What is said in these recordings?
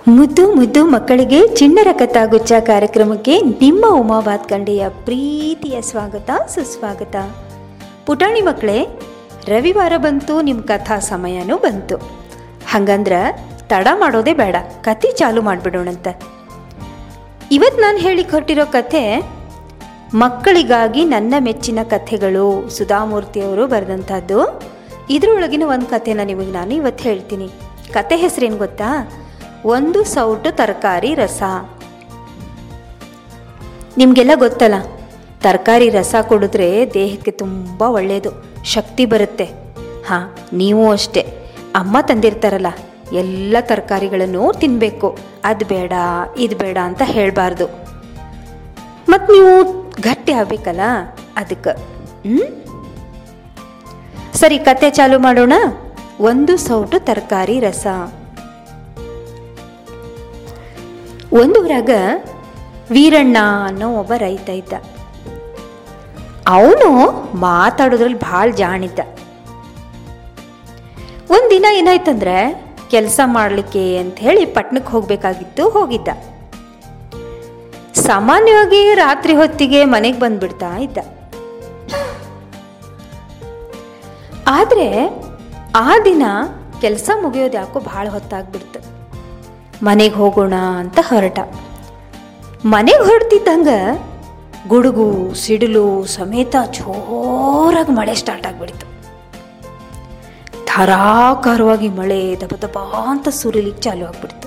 ಮುದ್ದು ಮುದ್ದು ಮಕ್ಕಳಿಗೆ ಚಿಣ್ಣರ ಕಥಾಗುಚ್ಚ ಕಾರ್ಯಕ್ರಮಕ್ಕೆ ನಿಮ್ಮ ಉಮಾ ಬಾತ್ಕಂಡೆಯ ಪ್ರೀತಿಯ ಸ್ವಾಗತ ಸುಸ್ವಾಗತ ಪುಟಾಣಿ ಮಕ್ಕಳೇ ರವಿವಾರ ಬಂತು ನಿಮ್ಮ ಕಥಾ ಸಮಯನೂ ಬಂತು ಹಂಗಂದ್ರ ತಡ ಮಾಡೋದೇ ಬೇಡ ಕತೆ ಚಾಲು ಮಾಡಿಬಿಡೋಣಂತ ಇವತ್ತು ನಾನು ಹೇಳಿ ಕೊಟ್ಟಿರೋ ಕಥೆ ಮಕ್ಕಳಿಗಾಗಿ ನನ್ನ ಮೆಚ್ಚಿನ ಕಥೆಗಳು ಸುಧಾಮೂರ್ತಿಯವರು ಬರೆದಂಥದ್ದು ಇದರೊಳಗಿನ ಒಂದು ಕಥೆನ ನಿಮಗೆ ನಾನು ಇವತ್ತು ಹೇಳ್ತೀನಿ ಕತೆ ಹೆಸರೇನು ಗೊತ್ತಾ ಒಂದು ಸೌಟು ತರಕಾರಿ ರಸ ನಿಮಗೆಲ್ಲ ಗೊತ್ತಲ್ಲ ತರಕಾರಿ ರಸ ಕುಡಿದ್ರೆ ದೇಹಕ್ಕೆ ತುಂಬ ಒಳ್ಳೆಯದು ಶಕ್ತಿ ಬರುತ್ತೆ ಹಾಂ ನೀವು ಅಷ್ಟೇ ಅಮ್ಮ ತಂದಿರ್ತಾರಲ್ಲ ಎಲ್ಲ ತರಕಾರಿಗಳನ್ನು ತಿನ್ನಬೇಕು ಅದು ಬೇಡ ಇದು ಬೇಡ ಅಂತ ಹೇಳಬಾರ್ದು ಮತ್ತು ನೀವು ಗಟ್ಟಿ ಆಗ್ಬೇಕಲ್ಲ ಅದಕ್ಕೆ ಹ್ಞೂ ಸರಿ ಕತೆ ಚಾಲು ಮಾಡೋಣ ಒಂದು ಸೌಟು ತರಕಾರಿ ರಸ ಒಂದು ಊರಾಗ ವೀರಣ್ಣ ಅನ್ನೋ ಒಬ್ಬ ರೈತ ಇದ್ದ ಅವನು ಮಾತಾಡೋದ್ರಲ್ಲಿ ಭಾಳ ಜಾಣಿದ್ದ ಒಂದಿನ ಏನಾಯ್ತಂದ್ರೆ ಕೆಲಸ ಮಾಡಲಿಕ್ಕೆ ಅಂತ ಹೇಳಿ ಪಟ್ಟಣಕ್ಕೆ ಹೋಗ್ಬೇಕಾಗಿತ್ತು ಹೋಗಿದ್ದ ಸಾಮಾನ್ಯವಾಗಿ ರಾತ್ರಿ ಹೊತ್ತಿಗೆ ಮನೆಗೆ ಬಂದ್ಬಿಡ್ತಾ ಇದ್ದ ಆದರೆ ಆ ದಿನ ಕೆಲಸ ಮುಗಿಯೋದು ಯಾಕೋ ಭಾಳ ಹೊತ್ತಾಗ್ಬಿಡ್ತು ಮನೆಗೆ ಹೋಗೋಣ ಅಂತ ಹೊರಟ ಮನೆಗೆ ಹೊರಡ್ತಿದ್ದಂಗ ಗುಡುಗು ಸಿಡಿಲು ಸಮೇತ ಜೋರಾಗಿ ಮಳೆ ಸ್ಟಾರ್ಟ್ ಆಗಿಬಿಡ್ತು ಧಾರಾಕಾರವಾಗಿ ಮಳೆ ದಪ ದಪ ಅಂತ ಸುರಿಲಿಕ್ಕೆ ಚಾಲು ಆಗ್ಬಿಡ್ತು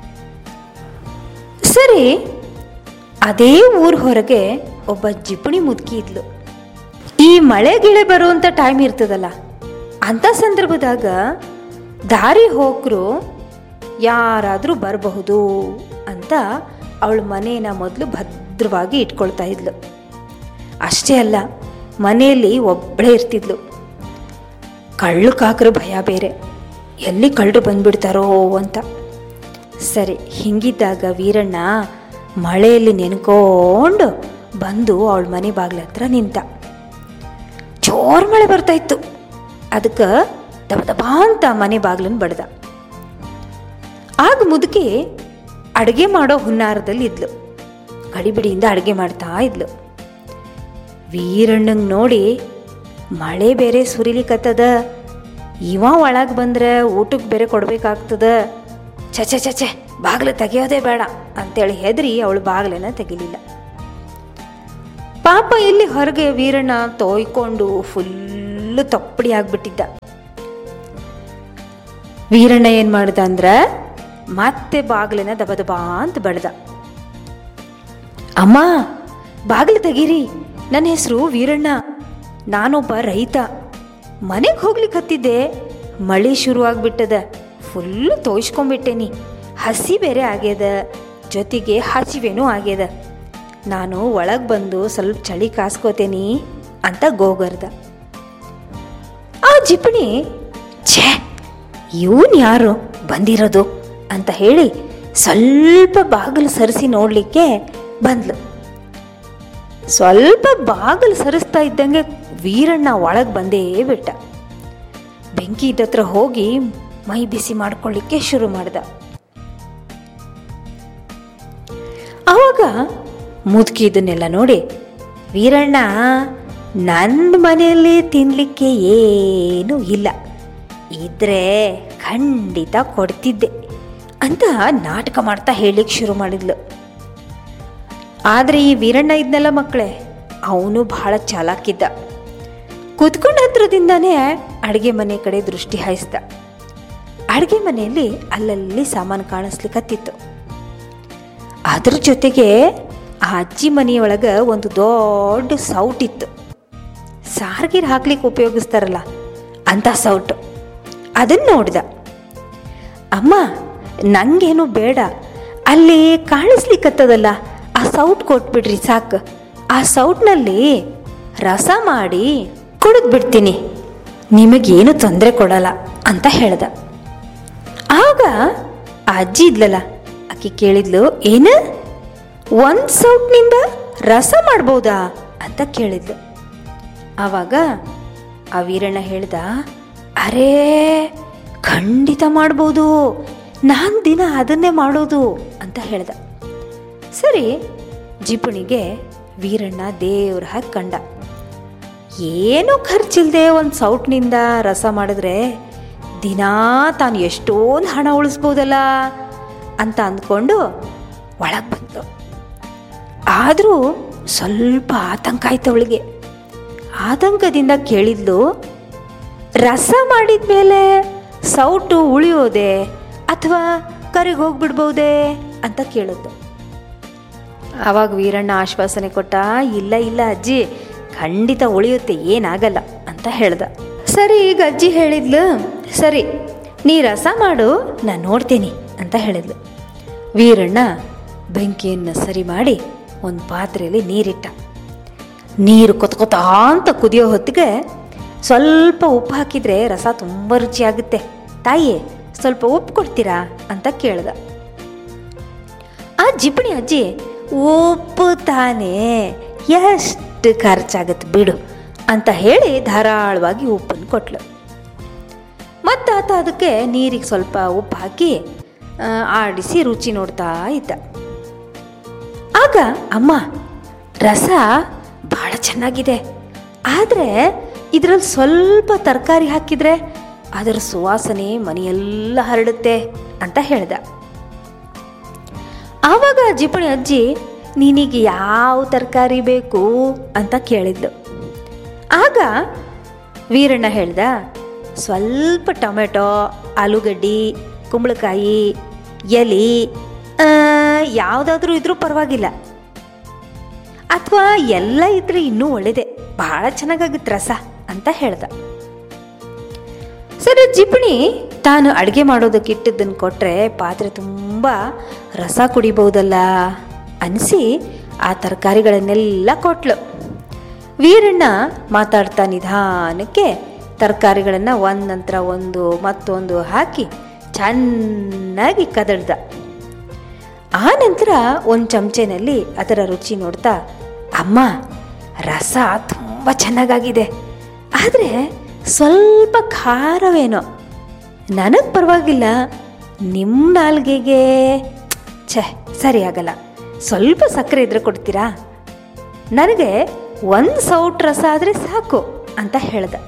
ಸರಿ ಅದೇ ಊರ್ ಹೊರಗೆ ಒಬ್ಬ ಜಿಪಣಿ ಮುದುಕಿ ಇದ್ಲು ಈ ಮಳೆ ಗಿಳೆ ಬರುವಂಥ ಟೈಮ್ ಇರ್ತದಲ್ಲ ಅಂಥ ಸಂದರ್ಭದಾಗ ದಾರಿ ಹೋಗ್ರು ಯಾರಾದರೂ ಬರಬಹುದು ಅಂತ ಅವಳ ಮನೇನ ಮೊದಲು ಭದ್ರವಾಗಿ ಇಟ್ಕೊಳ್ತಾ ಇದ್ಲು ಅಷ್ಟೇ ಅಲ್ಲ ಮನೆಯಲ್ಲಿ ಒಬ್ಬಳೇ ಇರ್ತಿದ್ಲು ಕಳ್ಳು ಕಾಕ್ರ ಭಯ ಬೇರೆ ಎಲ್ಲಿ ಕಳ್ಳರು ಬಂದ್ಬಿಡ್ತಾರೋ ಅಂತ ಸರಿ ಹಿಂಗಿದ್ದಾಗ ವೀರಣ್ಣ ಮಳೆಯಲ್ಲಿ ನೆನ್ಕೊಂಡು ಬಂದು ಅವಳ ಮನೆ ಬಾಗ್ಲ ಹತ್ರ ನಿಂತ ಜೋರ್ ಮಳೆ ಬರ್ತಾ ಇತ್ತು ಅದಕ್ಕೆ ದಬ ದಬ ಅಂತ ಮನೆ ಬಾಗ್ಲನ್ನು ಬಡ್ದ ಆಗ ಮುದುಕಿ ಅಡುಗೆ ಮಾಡೋ ಹುನ್ನಾರದಲ್ಲಿ ಇದ್ಲು ಗಡಿಬಿಡಿಯಿಂದ ಅಡುಗೆ ಮಾಡ್ತಾ ಇದ್ಲು ವೀರಣ್ಣಂಗೆ ನೋಡಿ ಮಳೆ ಬೇರೆ ಸುರಿಲಿಕ್ಕತ್ತದ ಇವ ಒಳಗೆ ಬಂದ್ರೆ ಊಟಕ್ಕೆ ಬೇರೆ ಕೊಡ್ಬೇಕಾಗ್ತದ ಚಚೆ ಚಚೆ ಬಾಗಿಲು ತೆಗೆಯೋದೇ ಬೇಡ ಅಂತೇಳಿ ಹೆದರಿ ಅವಳು ಬಾಗಿಲನ್ನ ತೆಗಿಲಿಲ್ಲ ಪಾಪ ಇಲ್ಲಿ ಹೊರಗೆ ವೀರಣ್ಣ ತೋಯ್ಕೊಂಡು ಫುಲ್ಲು ತಪ್ಪಡಿ ಆಗ್ಬಿಟ್ಟಿದ್ದ ವೀರಣ್ಣ ಏನು ಮಾಡ್ದ ಅಂದ್ರೆ ಮತ್ತೆ ಬಾಗಿಲಿನ ದಬ ದಬ ಅಂತ ಬಡ್ದ ಅಮ್ಮ ಬಾಗಿಲು ತೆಗೀರಿ ನನ್ನ ಹೆಸರು ವೀರಣ್ಣ ನಾನೊಬ್ಬ ರೈತ ಮನೆಗೆ ಹೋಗ್ಲಿಕ್ಕೆ ಹತ್ತಿದ್ದೆ ಮಳೆ ಶುರು ಆಗ್ಬಿಟ್ಟದ ಫುಲ್ಲು ತೋಯ್ಸ್ಕೊಂಬಿಟ್ಟೇನಿ ಹಸಿ ಬೇರೆ ಆಗ್ಯದ ಜೊತೆಗೆ ಹಸಿವೇನೂ ಆಗ್ಯದ ನಾನು ಒಳಗೆ ಬಂದು ಸ್ವಲ್ಪ ಚಳಿ ಕಾಸ್ಕೋತೇನಿ ಅಂತ ಗೋಗರ್ದ ಆ ಜಿಪಣಿ ಛೇ ಇವನ್ ಯಾರು ಬಂದಿರೋದು ಅಂತ ಹೇಳಿ ಸ್ವಲ್ಪ ಬಾಗಿಲು ಸರಿಸಿ ನೋಡಲಿಕ್ಕೆ ಬಂದ್ಲು ಸ್ವಲ್ಪ ಬಾಗಿಲು ಸರಿಸ್ತಾ ಇದ್ದಂಗೆ ವೀರಣ್ಣ ಒಳಗೆ ಬಂದೇ ಬಿಟ್ಟ ಬೆಂಕಿ ಇದ್ದತ್ರ ಹೋಗಿ ಮೈ ಬಿಸಿ ಮಾಡ್ಕೊಳ್ಳಿಕ್ಕೆ ಶುರು ಮಾಡ್ದ ಆವಾಗ ಮುದುಕಿ ಇದನ್ನೆಲ್ಲ ನೋಡಿ ವೀರಣ್ಣ ನನ್ನ ಮನೆಯಲ್ಲಿ ತಿನ್ನಲಿಕ್ಕೆ ಏನೂ ಇಲ್ಲ ಇದ್ರೆ ಖಂಡಿತ ಕೊಡ್ತಿದ್ದೆ ಅಂತ ನಾಟಕ ಮಾಡ್ತಾ ಹೇಳಲಿಕ್ಕೆ ಶುರು ಮಾಡಿದ್ಲು ಆದರೆ ಈ ವೀರಣ್ಣ ಇದ್ನಲ್ಲ ಮಕ್ಕಳೇ ಅವನು ಬಹಳ ಚಾಲಾಕಿದ್ದ ಕುತ್ಕೊಂಡ ಹತ್ರದಿಂದಾನೇ ಅಡುಗೆ ಮನೆ ಕಡೆ ದೃಷ್ಟಿ ಹಾಯಿಸ್ದ ಅಡುಗೆ ಮನೆಯಲ್ಲಿ ಅಲ್ಲಲ್ಲಿ ಸಾಮಾನು ಕಾಣಿಸ್ಲಿಕ್ಕತ್ತಿತ್ತು ಅದ್ರ ಜೊತೆಗೆ ಆ ಅಜ್ಜಿ ಮನೆಯೊಳಗೆ ಒಂದು ದೊಡ್ಡ ಸೌಟ್ ಇತ್ತು ಸಾರ್ಗಿರ್ ಹಾಕ್ಲಿಕ್ಕೆ ಉಪಯೋಗಿಸ್ತಾರಲ್ಲ ಅಂತ ಸೌಟು ಅದನ್ನು ನೋಡ್ದ ಅಮ್ಮ ನಂಗೇನು ಬೇಡ ಅಲ್ಲಿ ಕಾಣಿಸ್ಲಿಕ್ಕತ್ತದಲ್ಲ ಆ ಸೌಟ್ ಕೊಟ್ಬಿಡ್ರಿ ಸಾಕು ಆ ಸೌಟ್ನಲ್ಲಿ ರಸ ಮಾಡಿ ಕುಡಿದು ಬಿಡ್ತೀನಿ ನಿಮಗೇನು ತೊಂದರೆ ಕೊಡಲ್ಲ ಅಂತ ಹೇಳ್ದ ಆಗ ಆ ಅಜ್ಜಿ ಇದ್ಲಲ್ಲ ಆಕಿ ಕೇಳಿದ್ಲು ಏನು ಒಂದು ಸೌಟ್ನಿಂದ ರಸ ಮಾಡ್ಬೋದಾ ಅಂತ ಕೇಳಿದ್ಲು ಆವಾಗ ಆ ವೀರಣ್ಣ ಹೇಳ್ದ ಅರೇ ಖಂಡಿತ ಮಾಡ್ಬೋದು ನಾನು ದಿನ ಅದನ್ನೇ ಮಾಡೋದು ಅಂತ ಹೇಳ್ದ ಸರಿ ಜಿಪುಣಿಗೆ ವೀರಣ್ಣ ದೇವ್ರ ಹಾಕಿ ಕಂಡ ಏನೂ ಖರ್ಚಿಲ್ದೆ ಒಂದು ಸೌಟ್ನಿಂದ ರಸ ಮಾಡಿದ್ರೆ ದಿನಾ ತಾನು ಎಷ್ಟೊಂದು ಹಣ ಉಳಿಸ್ಬೋದಲ್ಲ ಅಂತ ಅಂದ್ಕೊಂಡು ಒಳಗೆ ಬಂತು ಆದರೂ ಸ್ವಲ್ಪ ಆತಂಕ ಆಯ್ತು ಅವಳಿಗೆ ಆತಂಕದಿಂದ ಕೇಳಿದ್ಲು ರಸ ಮಾಡಿದ್ಮೇಲೆ ಸೌಟು ಉಳಿಯೋದೆ ಅಥವಾ ಕರಿಗೆ ಹೋಗ್ಬಿಡ್ಬೋದೇ ಅಂತ ಕೇಳಿದ್ಲು ಆವಾಗ ವೀರಣ್ಣ ಆಶ್ವಾಸನೆ ಕೊಟ್ಟ ಇಲ್ಲ ಇಲ್ಲ ಅಜ್ಜಿ ಖಂಡಿತ ಉಳಿಯುತ್ತೆ ಏನಾಗಲ್ಲ ಅಂತ ಹೇಳ್ದ ಸರಿ ಈಗ ಅಜ್ಜಿ ಹೇಳಿದ್ಲು ಸರಿ ನೀ ರಸ ಮಾಡು ನಾನು ನೋಡ್ತೀನಿ ಅಂತ ಹೇಳಿದ್ಲು ವೀರಣ್ಣ ಬೆಂಕಿಯನ್ನು ಸರಿ ಮಾಡಿ ಒಂದು ಪಾತ್ರೆಯಲ್ಲಿ ನೀರಿಟ್ಟ ನೀರು ಕೊತ್ಕೊತಾ ಅಂತ ಕುದಿಯೋ ಹೊತ್ತಿಗೆ ಸ್ವಲ್ಪ ಉಪ್ಪು ಹಾಕಿದ್ರೆ ರಸ ತುಂಬ ರುಚಿಯಾಗುತ್ತೆ ತಾಯಿ ಸ್ವಲ್ಪ ಉಪ್ಪು ಕೊಡ್ತೀರಾ ಅಂತ ಕೇಳ್ದ ಆ ಜಿಪಣಿ ಅಜ್ಜಿ ಉಪ್ಪು ತಾನೇ ಎಷ್ಟು ಖರ್ಚಾಗತ್ತೆ ಬಿಡು ಅಂತ ಹೇಳಿ ಧಾರಾಳವಾಗಿ ಉಪ್ಪನ್ನು ಕೊಟ್ಲು ಮತ್ತು ಆತ ಅದಕ್ಕೆ ನೀರಿಗೆ ಸ್ವಲ್ಪ ಉಪ್ಪು ಹಾಕಿ ಆ, ಆಡಿಸಿ ರುಚಿ ನೋಡ್ತಾ ಇದ್ದ ಆಗ ಅಮ್ಮ ರಸ ಭಾಳ ಚೆನ್ನಾಗಿದೆ ಆದರೆ ಇದರಲ್ಲಿ ಸ್ವಲ್ಪ ತರಕಾರಿ ಹಾಕಿದ್ರೆ ಅದರ ಸುವಾಸನೆ ಮನೆಯೆಲ್ಲ ಹರಡುತ್ತೆ ಅಂತ ಹೇಳ್ದ ಆವಾಗ ಜಿಪಣಿ ಅಜ್ಜಿ ನಿನಗೆ ಯಾವ ತರಕಾರಿ ಬೇಕು ಅಂತ ಕೇಳಿದ್ಲು ಆಗ ವೀರಣ್ಣ ಹೇಳ್ದ ಸ್ವಲ್ಪ ಟೊಮೆಟೊ ಆಲೂಗಡ್ಡಿ ಕುಂಬಳಕಾಯಿ ಎಲೆ ಯಾವುದಾದ್ರೂ ಇದ್ರೂ ಪರವಾಗಿಲ್ಲ ಅಥವಾ ಎಲ್ಲ ಇದ್ರೆ ಇನ್ನೂ ಒಳ್ಳೇದೆ ಭಾಳ ಚೆನ್ನಾಗಾಗುತ್ತೆ ರಸ ಅಂತ ಹೇಳ್ದ ಸರಿ ಜಿಪಣಿ ತಾನು ಅಡುಗೆ ಮಾಡೋದಕ್ಕೆ ಇಟ್ಟಿದ್ದನ್ನು ಕೊಟ್ಟರೆ ಪಾತ್ರೆ ತುಂಬ ರಸ ಕುಡಿಬಹುದಲ್ಲ ಅನಿಸಿ ಆ ತರಕಾರಿಗಳನ್ನೆಲ್ಲ ಕೊಟ್ಲು ವೀರಣ್ಣ ಮಾತಾಡ್ತಾ ನಿಧಾನಕ್ಕೆ ತರಕಾರಿಗಳನ್ನು ಒಂದು ನಂತರ ಒಂದು ಮತ್ತೊಂದು ಹಾಕಿ ಚೆನ್ನಾಗಿ ಕದಡ್ದ ಆ ನಂತರ ಒಂದು ಚಮಚೆನಲ್ಲಿ ಅದರ ರುಚಿ ನೋಡ್ತಾ ಅಮ್ಮ ರಸ ತುಂಬ ಚೆನ್ನಾಗಾಗಿದೆ ಆದರೆ ಸ್ವಲ್ಪ ಖಾರವೇನೋ ನನಗೆ ಪರವಾಗಿಲ್ಲ ನಿಮ್ಮ ನಾಲ್ಗೆಗೆ ಛೇ ಸರಿ ಆಗಲ್ಲ ಸ್ವಲ್ಪ ಸಕ್ಕರೆ ಇದ್ರೆ ಕೊಡ್ತೀರಾ ನನಗೆ ಒಂದು ಸೌಟ್ ರಸ ಆದರೆ ಸಾಕು ಅಂತ ಹೇಳ್ದ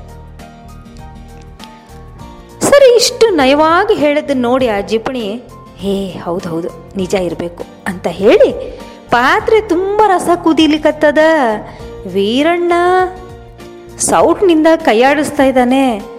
ಸರಿ ಇಷ್ಟು ನಯವಾಗಿ ಹೇಳಿದ್ದನ್ನು ನೋಡಿ ಆ ಜಿಪಣಿ ಹೇ ಹೌದು ಹೌದು ನಿಜ ಇರಬೇಕು ಅಂತ ಹೇಳಿ ಪಾತ್ರೆ ತುಂಬ ರಸ ಕುದೀಲಿಕ್ಕತ್ತದ ವೀರಣ್ಣ ಸೌಟ್ನಿಂದ ಕೈಯಾಡಿಸ್ತಾ ಇದ್ದಾನೆ